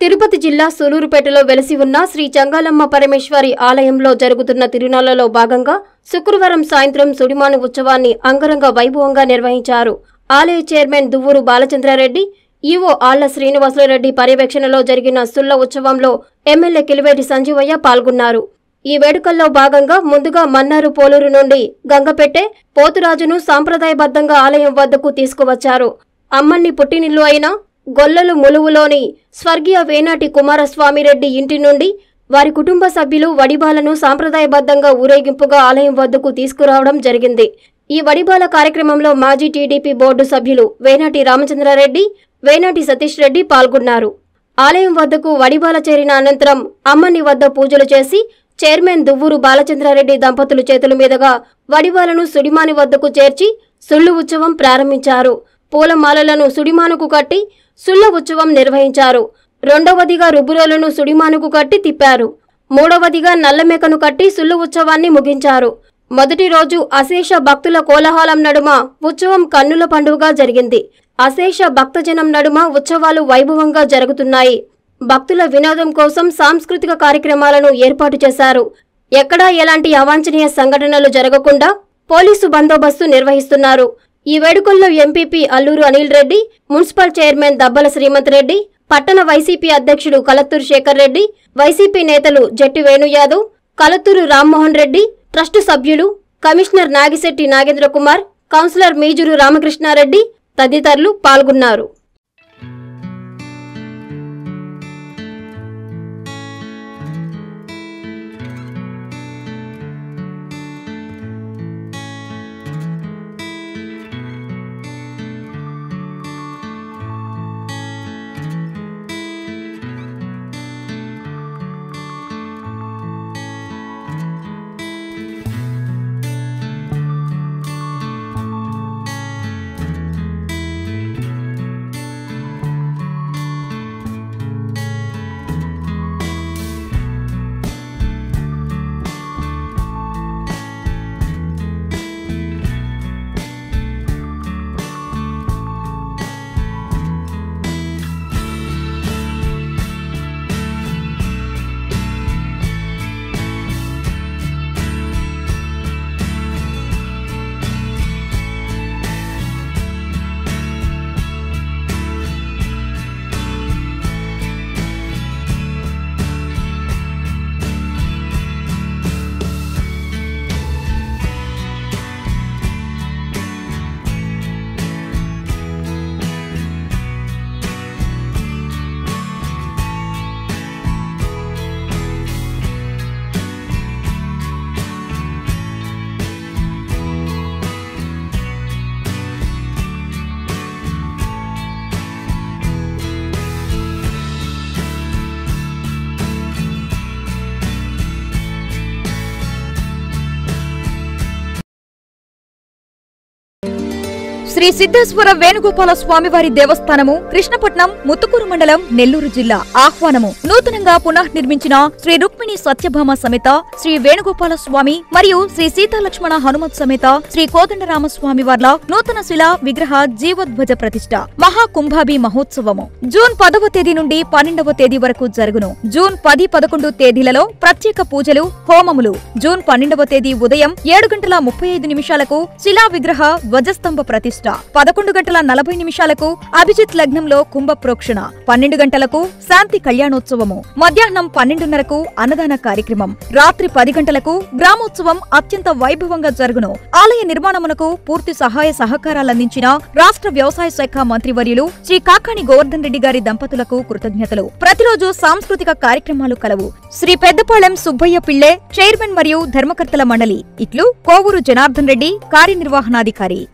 తిరుపతి జిల్లా సూలూరుపేటలో వెలసి ఉన్న శ్రీ చంగాలమ్మ పరమేశ్వరి ఆలయంలో జరుగుతున్న తిరునాళ్లలో భాగంగా శుక్రవారం సాయంత్రం సుడిమాను ఉత్సవాన్ని అంగరంగ వైభవంగా నిర్వహించారు ఆలయ చైర్మన్ దువ్వూరు బాలచంద్రారెడ్డి ఈవో ఆళ్ల శ్రీనివాసులరెడ్డి పర్యవేక్షణలో జరిగిన సుల్ల ఉత్సవంలో ఎమ్మెల్యే కిలివేటి సంజీవయ్య పాల్గొన్నారు ఈ వేడుకల్లో భాగంగా ముందుగా మన్నారు పోలూరు నుండి గంగపెట్టె పోతురాజును సాంప్రదాయబద్ధంగా ఆలయం వద్దకు తీసుకువచ్చారు అమ్మన్ని పుట్టినిల్లు అయిన గొల్లలు ములువులోని స్వర్గీయ వేనాటి కుమారస్వామిరెడ్డి ఇంటి నుండి వారి కుటుంబ సభ్యులు వడిబాలను సాంప్రదాయబద్ధంగా ఊరేగింపుగా ఆలయం వద్దకు తీసుకురావడం జరిగింది ఈ వడిబాల కార్యక్రమంలో మాజీ టీడీపీ బోర్డు సభ్యులు వేనాటి రామచంద్రారెడ్డి వేనాటి సతీష్ రెడ్డి పాల్గొన్నారు ఆలయం వద్దకు వడిబాల చేరిన అనంతరం అమ్మని వద్ద పూజలు చేసి చైర్మన్ దువ్వూరు బాలచంద్రారెడ్డి దంపతుల చేతుల మీదుగా వడిబాలను సుడిమాని వద్దకు చేర్చి సుళ్ళు ఉత్సవం ప్రారంభించారు పూలమాలలను సుడిమానుకు కట్టి సుళ్ళ ఉత్సవం నిర్వహించారు రెండవదిగా రుబ్బురోలను సుడిమానుకు కట్టి తిప్పారు మూడవదిగా నల్లమేకను కట్టి సుళ్ళు ఉత్సవాన్ని ముగించారు మొదటి రోజు అశేష భక్తుల కోలాహలం నడుమ ఉత్సవం కన్నుల పండుగగా జరిగింది అశేష భక్తజనం నడుమ ఉత్సవాలు వైభవంగా జరుగుతున్నాయి భక్తుల వినోదం కోసం సాంస్కృతిక కార్యక్రమాలను ఏర్పాటు చేశారు ఎక్కడా ఎలాంటి అవాంఛనీయ సంఘటనలు జరగకుండా పోలీసు బందోబస్తు నిర్వహిస్తున్నారు ఈ వేడుకల్లో MPP Alluru Anil Reddy municipal chairman Dabbala Srimanth Reddy పట్టణ వైసీపీ అధ్యక్షుడు కలత్తూరు శేఖర్ రెడ్డి వైసీపీ నేతలు జట్టి వేణు యాదవ్ కలత్తూరు రామ్మోహన్ రెడ్డి ట్రస్టు సభ్యులు కమిషనర్ నాగిశెట్టి నాగేంద్ర కుమార్ కౌన్సిలర్ మీజూరు రామకృష్ణారెడ్డి తదితరులు పాల్గొన్నారు శ్రీ సిద్ధేశ్వర వేణుగోపాల స్వామివారి దేవస్థానము కృష్ణపట్నం ముత్తుకూరు మండలం నెల్లూరు జిల్లా ఆహ్వానము నూతనంగా పునఃనిర్మించిన శ్రీ రుక్మిణి సత్యభామ సమేత శ్రీ వేణుగోపాల స్వామి మరియు శ్రీ సీతాలక్ష్మణ హనుమత్ సమేత శ్రీ కోదండరామ స్వామి వార్ల నూతన శిలా విగ్రహ జీవోద్వజ ప్రతిష్ట మహాకుంభాభి మహోత్సవము జూన్ పదవ తేదీ నుండి పన్నెండవ తేదీ వరకు జరుగును జూన్ పది పదకొండు తేదీలలో ప్రత్యేక పూజలు హోమములు జూన్ పన్నెండవ తేదీ ఉదయం ఏడు గంటల ముప్పై ఐదు నిమిషాలకు శిలా విగ్రహ ధ్వజస్తంభ ప్రతిష్ట పదకొండు గంటల నలభై నిమిషాలకు అభిజిత్ లగ్నంలో కుంభ ప్రోక్షణ పన్నెండు గంటలకు శాంతి కళ్యాణోత్సవము మధ్యాహ్నం పన్నెండున్నరకు అన్నదాన కార్యక్రమం రాత్రి పది గంటలకు గ్రామోత్సవం అత్యంత వైభవంగా జరుగును ఆలయ నిర్మాణమునకు పూర్తి సహాయ సహకారాలందించిన రాష్ట్ర వ్యవసాయ శాఖ మంత్రివర్యులు శ్రీ కాకాణి గోవర్ధన్ రెడ్డి గారి దంపతులకు కృతజ్ఞతలు ప్రతిరోజు సాంస్కృతిక కార్యక్రమాలు కలవు శ్రీ పెద్దపాళెం సుబ్బయ్య పిళ్ళే చైర్మన్ మరియు ధర్మకర్తల మండలి ఇట్లు కోవూరు జనార్దన్ రెడ్డి కార్యనిర్వహణాధికారి